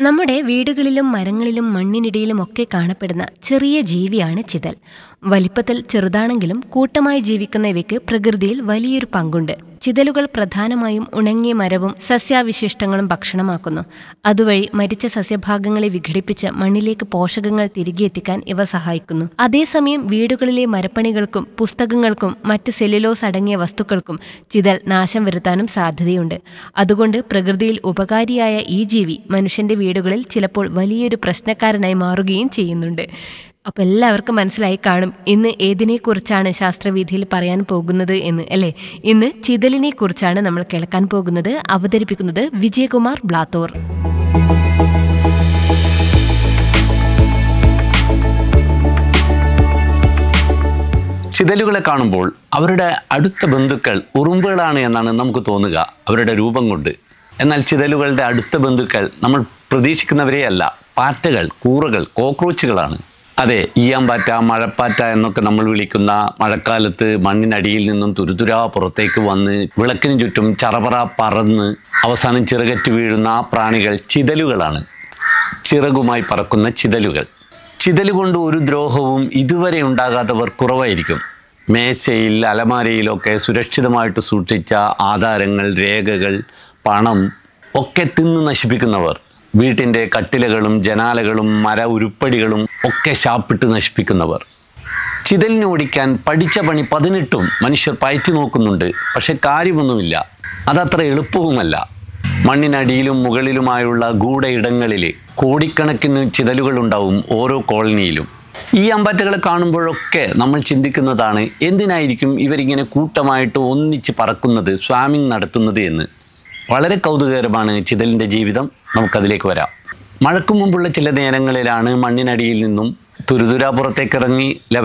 നമ്മുടെ വീടുകളിലും മരങ്ങളിലും മണ്ണിനിടയിലും ഒക്കെ കാണപ്പെടുന്ന ചെറിയ ജീവിയാണ് ചിതൽ വലിപ്പത്തിൽ ചെറുതാണെങ്കിലും കൂട്ടമായി ജീവിക്കുന്ന ഇവയ്ക്ക് പ്രകൃതിയിൽ വലിയൊരു പങ്കുണ്ട് ചിതലുകൾ പ്രധാനമായും ഉണങ്ങിയ മരവും സസ്യാവിശിഷ്ടങ്ങളും ഭക്ഷണമാക്കുന്നു അതുവഴി മരിച്ച സസ്യഭാഗങ്ങളെ വിഘടിപ്പിച്ച് മണ്ണിലേക്ക് പോഷകങ്ങൾ തിരികെ എത്തിക്കാൻ ഇവ സഹായിക്കുന്നു അതേസമയം വീടുകളിലെ മരപ്പണികൾക്കും പുസ്തകങ്ങൾക്കും മറ്റ് സെല്ലുലോസ് അടങ്ങിയ വസ്തുക്കൾക്കും ചിതൽ നാശം വരുത്താനും സാധ്യതയുണ്ട് അതുകൊണ്ട് പ്രകൃതിയിൽ ഉപകാരിയായ ഈ ജീവി മനുഷ്യന്റെ വീടുകളിൽ ചിലപ്പോൾ വലിയൊരു പ്രശ്നക്കാരനായി മാറുകയും ചെയ്യുന്നുണ്ട് അപ്പൊ എല്ലാവർക്കും മനസ്സിലായി കാണും ഇന്ന് ഏതിനെ കുറിച്ചാണ് ശാസ്ത്രവീഥിയിൽ പറയാൻ പോകുന്നത് എന്ന് അല്ലേ ഇന്ന് ചിതലിനെ കുറിച്ചാണ് നമ്മൾ കേൾക്കാൻ പോകുന്നത് അവതരിപ്പിക്കുന്നത് വിജയകുമാർ ബ്ലാത്തോർ ചിതലുകളെ കാണുമ്പോൾ അവരുടെ അടുത്ത ബന്ധുക്കൾ ഉറുമ്പുകളാണ് എന്നാണ് നമുക്ക് തോന്നുക അവരുടെ രൂപം കൊണ്ട് എന്നാൽ ചിതലുകളുടെ അടുത്ത ബന്ധുക്കൾ നമ്മൾ പ്രതീക്ഷിക്കുന്നവരെയല്ല പാറ്റകൾ കൂറകൾ കോക്രോച്ചുകളാണ് അതെ ഈയാമ്പാറ്റ മഴപ്പാറ്റ എന്നൊക്കെ നമ്മൾ വിളിക്കുന്ന മഴക്കാലത്ത് മണ്ണിനടിയിൽ നിന്നും തുരുതുരാ പുറത്തേക്ക് വന്ന് വിളക്കിന് ചുറ്റും ചറപറ പറന്ന് അവസാനം ചിറകറ്റ് വീഴുന്ന ആ പ്രാണികൾ ചിതലുകളാണ് ചിറകുമായി പറക്കുന്ന ചിതലുകൾ ചിതല് കൊണ്ട് ഒരു ദ്രോഹവും ഇതുവരെ ഉണ്ടാകാത്തവർ കുറവായിരിക്കും മേശയിൽ അലമാരയിലൊക്കെ സുരക്ഷിതമായിട്ട് സൂക്ഷിച്ച ആധാരങ്ങൾ രേഖകൾ പണം ഒക്കെ തിന്ന് നശിപ്പിക്കുന്നവർ വീട്ടിൻ്റെ കട്ടിലകളും ജനാലകളും മര ഉരുപ്പടികളും ഒക്കെ ശാപ്പിട്ട് നശിപ്പിക്കുന്നവർ ചിതലിനെ ഓടിക്കാൻ പഠിച്ച പണി പതിനെട്ടും മനുഷ്യർ പയറ്റി നോക്കുന്നുണ്ട് പക്ഷെ കാര്യമൊന്നുമില്ല അതത്ര എളുപ്പവുമല്ല മണ്ണിനടിയിലും മുകളിലുമായുള്ള ഗൂഢയിടങ്ങളിൽ കോടിക്കണക്കിന് ചിതലുകളുണ്ടാവും ഓരോ കോളനിയിലും ഈ അമ്പാറ്റകളെ കാണുമ്പോഴൊക്കെ നമ്മൾ ചിന്തിക്കുന്നതാണ് എന്തിനായിരിക്കും ഇവരിങ്ങനെ കൂട്ടമായിട്ട് ഒന്നിച്ച് പറക്കുന്നത് സ്വാമിങ് നടത്തുന്നത് എന്ന് വളരെ കൗതുകകരമാണ് ചിതലിൻ്റെ ജീവിതം നമുക്കതിലേക്ക് വരാം മഴയ്ക്ക് മുമ്പുള്ള ചില നേരങ്ങളിലാണ് മണ്ണിനടിയിൽ നിന്നും തുരുതുരാ പുറത്തേക്കിറങ്ങി ലെവൽ